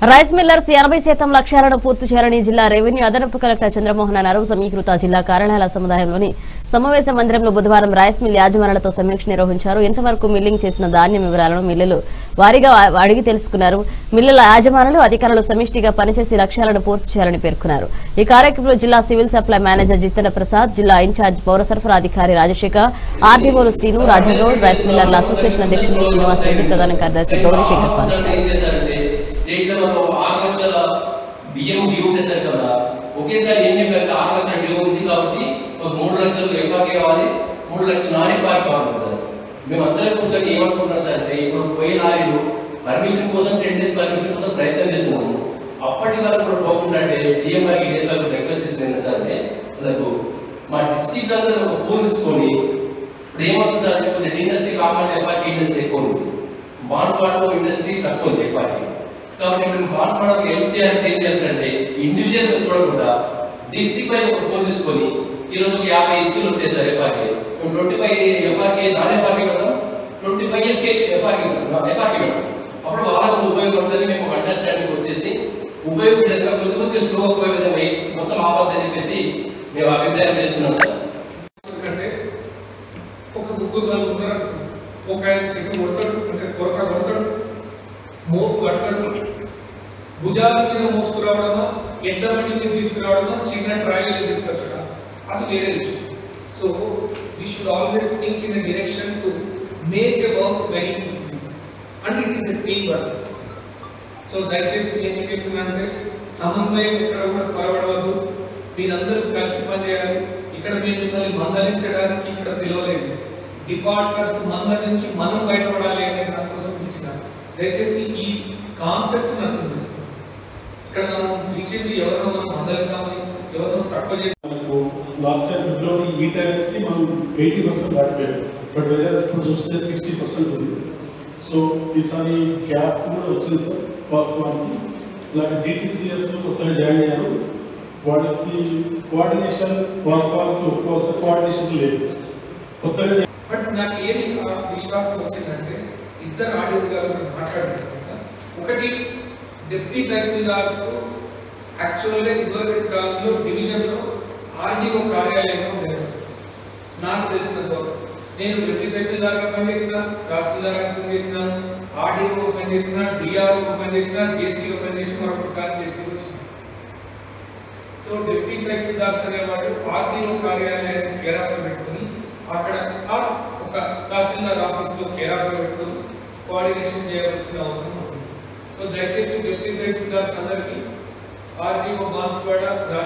Rice millers ఎనభై శాతం లక్ష్యాలను పూర్తి చేయాలని జిల్లా రెవెన్యూ అదనపు కలెక్టర్ చంద్రమోహన్ అన్నారు సమీకృత జిల్లా కార్యాలయాల సముదాయంలోని సమావేశ మందిరంలో బుధవారం రైస్ మిల్ యాజమానులతో సమీక్ష నిర్వహించారు ఇంతవరకు మిల్లింగ్ చేసిన ధాన్యం వివరాలను మిల్లులు వారీగా అడిగి తెలుసుకున్నారు మిల్లుల యాజమానులు అధికారులు సమిష్టిగా పనిచేసి లక్ష్యాలను పూర్తి చేయాలని పేర్కొన్నారు ఈ కార్యక్రమంలో జిల్లా civil supply manager Jitendra Prasad జిల్లా ఇన్ఛార్జ్ పౌర సరఫరా అధికారి రాజశేఖర్ ఆర్డీఓలు శ్రీను రాజగౌడ్ రైస్ మిల్లర్ల అసోసియేషన్ అధ్యక్షులు శ్రీనివాస్ రెడ్డి ప్రధాన కార్యదర్శి గౌరీశేఖర్ పాల్గొన్నారు ఏం చేశారంటే స్టేట్ లో మనం ఆరు లక్షల బియ్యం డ్యూ ఉండేసరి కదా ఒకేసారి ఏం చెప్పారంటే ఆరు లక్షల డ్యూ ఉంది కాబట్టి ఒక మూడు లక్షలు ఎంపాకి కావాలి మూడు లక్షలు నాన్ ఎంపాకి కావాలి సార్ మేము అందరం కూర్చొని ఏమనుకుంటున్నాం సార్ అంటే ఇప్పుడు పోయిన లారీలు పర్మిషన్ కోసం టెన్ డేస్ పర్మిషన్ కోసం ప్రయత్నం చేస్తున్నాము అప్పటి వరకు కూడా పోకుండా అంటే డిఎంఆర్కి డేస్ వరకు రిక్వెస్ట్ ఇస్తుంది సార్ అంటే వాళ్ళకు మా డిస్ట్రిక్ట్ అందరూ ఒక పూల్ తీసుకొని ఇప్పుడు ఏమవుతుంది సార్ అంటే కొంచెం ఇండస్ట్రీ కావాలంటే ఎప్పటికీ ఇండస్ట్రీ ఎక్కువ ఉంది బాన్స్వాడలో ఇండస్ట్రీ తక్కువ ఉంది ఎప్పటికీ కాబట్టి ఇప్పుడు బాన్స్వాడకి హెల్ప్ చేయాలంటే ఏం చేస్తారంటే ఇండివిజువల్ గా చూడకుండా డిస్ట్రిక్ట్ వైజ్ ఒక పోల్ తీసుకొని ఈ రోజు ఒక యాభై ఇస్కీలు వచ్చేసారు ఎఫ్ఆర్కే మేము twenty five FRK non FRK పెట్టాం twenty five FK FRK FRK పెట్టాం అప్పుడు వాళ్ళకు ఉపయోగపడుతుంది మేము ఒక అండర్స్టాండింగ్ వచ్చేసి ఉపయోగపడేది కొద్ది కొద్ది స్లో ఉపయోగపడే మొత్తం ఆపద్దని చెప్పేసి మేము అభిప్రాయం చేస్తున్నాం సార్ ఎందుకంటే ఒక ముగ్గురు నలుగురు ఉన్నారు ఒక ఆయన చెట్టు కొడతాడు అంటే కొరక కొడతాడు మోపు కడతాడు భుజాల మీద మోసుకురావడమా ఎడ్ల బండి మీద తీసుకురావడమా చిన్న ట్రాయల్ తీసుకొచ్చడం అది వేరే విషయం so we should always think in direction to make a work very easy and it is a team work so దయచేసి నేను ఏం చెప్తున్నానంటే సమన్వయం ఇక్కడ కూడా త్వరపడవద్దు మీరందరూ కలిసి పనిచేయాలి ఇక్కడ మేము మిమ్మల్ని మందలించడానికి ఇక్కడ పిలవలేదు డిపార్ట్మెంట్స్ మందలించి మనం బయటపడాలి అనే దానికోసం పిలిచిన దయచేసి ఈ కాన్సెప్ట్ నాకు తెలుస్తుంది ఇక్కడ మనం పిలిచింది ఎవరినో మనం మందలిద్దామని ఎవరినో తక్కువ చేసి మనకు లాస్ట్ టైం ఫిబ్రవరి ఈ టైంకి మనం ఎయిటీ పర్సెంట్ దాటిపోయాం బట్ వెదర్ ఇప్పుడు చూస్తే సిక్స్టీ పర్సెంట్ ఉంది సో ఈసారి గ్యాప్ కూడా వచ్చింది సార్ వాస్తవానికి ఇలాగే డిటిసిఎస్ కొత్తగా జాయిన్ అయ్యారు వాళ్ళకి కోఆర్డినేషన్ వాస్తవానికి ఒప్పుకోవాల్సిన కోఆర్డినేషన్ లేదు కొత్తగా జా- బట్ నాకు ఏమి ఆ విశ్వాసం వచ్చిందంటే ఇద్దరు ఆడియో గారు మాట్లాడారు కదా. ఒకటి డిప్యూటీ తహసీల్దార్స్ యాక్చువల్గా ఇదివరకు కాలంలో డివిజన్లో ఆర్డీఓ కార్యాలయంలో ఉండేది నాకు తెలిసినంత వరకు. నేను డిప్యూటీ తహసీల్దార్గా పనిచేసిన తహసీల్దార్గా పనిచేసిన ఆర్డీఓ పనిచేసిన డిఆర్ఓ పనిచేసిన జేసీఓ పనిచేసిన మరొకసారి జేసీ వచ్చిన సో డిప్యూటీ తహసీల్దార్స్ అనేవాళ్ళు ఆర్డీఓ కార్యాలయాన్ని కేరాపం పెట్టుకుని అక్కడ ఆ ఒక తహసీల్దార్ ఆఫీస్లో కేరాపం పెట్టుకుని కోఆర్డినేషన్ చేయవలసిన అవసరం ఉంది సో దయచేసి డిప్యూటీ తహసీల్దార్స్ అందరికీ ఆర్డీఓ బాన్స్వాడ